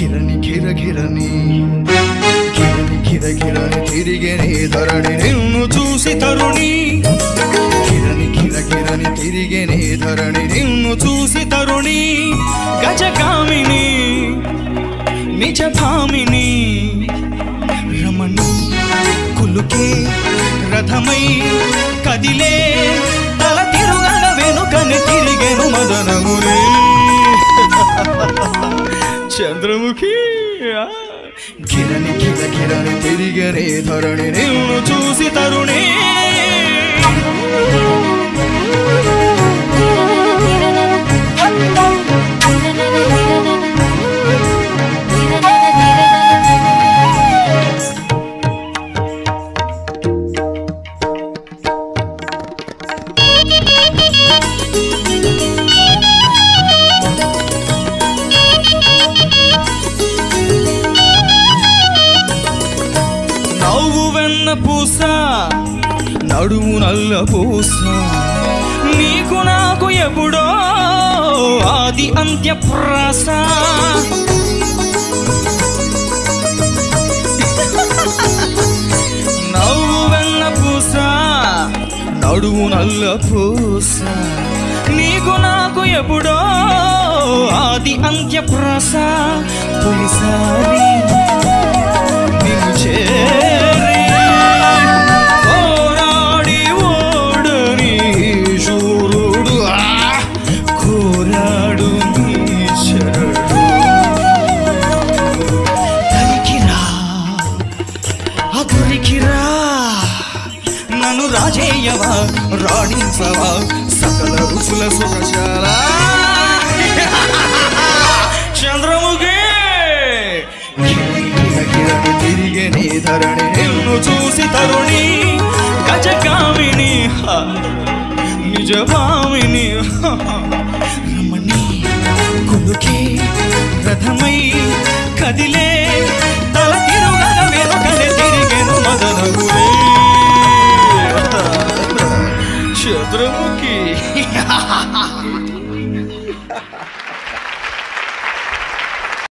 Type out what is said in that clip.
కిరణి కిర కిరణి కిరణి కిర కిరణి తిరిగేనే ధరణి నిన్ను చూసి తరుణి కిరణి కిర కిరణి తిరిగేనే ధరణి నిన్ను చూసి తరుణి గజగామిని నిజ భామిని రమణి కులుకే రథమై కదిలే తల తిరుగన వెనుకని తిరిగెను మదనమురే చంద్రముఖి ఆ. కిరణి కిర కిరణి తిరిగనే ధరణి నిన్ను చూసి తరుణి నవ్వు వెన్న పూస నడుము నల్ల పూస నీకు నాకు ఎప్పుడో ఆది అంత్య ప్రాస నవ్వు వెన్న పూస నడుము నల్ల పూస నీకు నాకు ఎప్పుడో ఆది అంత్య ప్రాస తొలిసారి నిన్ను చేరి పోరాడి ఓడని శూరుడు ఆ! కోరాడు నీ శరణు తనికిరా అదురికిరా నన్ను రాజేయవా రాణించవా సకల రుచుల సుఖశాల చంద్రముఖి కిరణ కిరణ తిరిగే నీ ధరణి నిన్ను చూసి తరుణి గజగామిని హ, నిజభామిని హ, రమణి కులుకే రథమై కదిలే తల తిరుగన వెనుకనే తిరిగెను మదనగురే చంద్రముఖి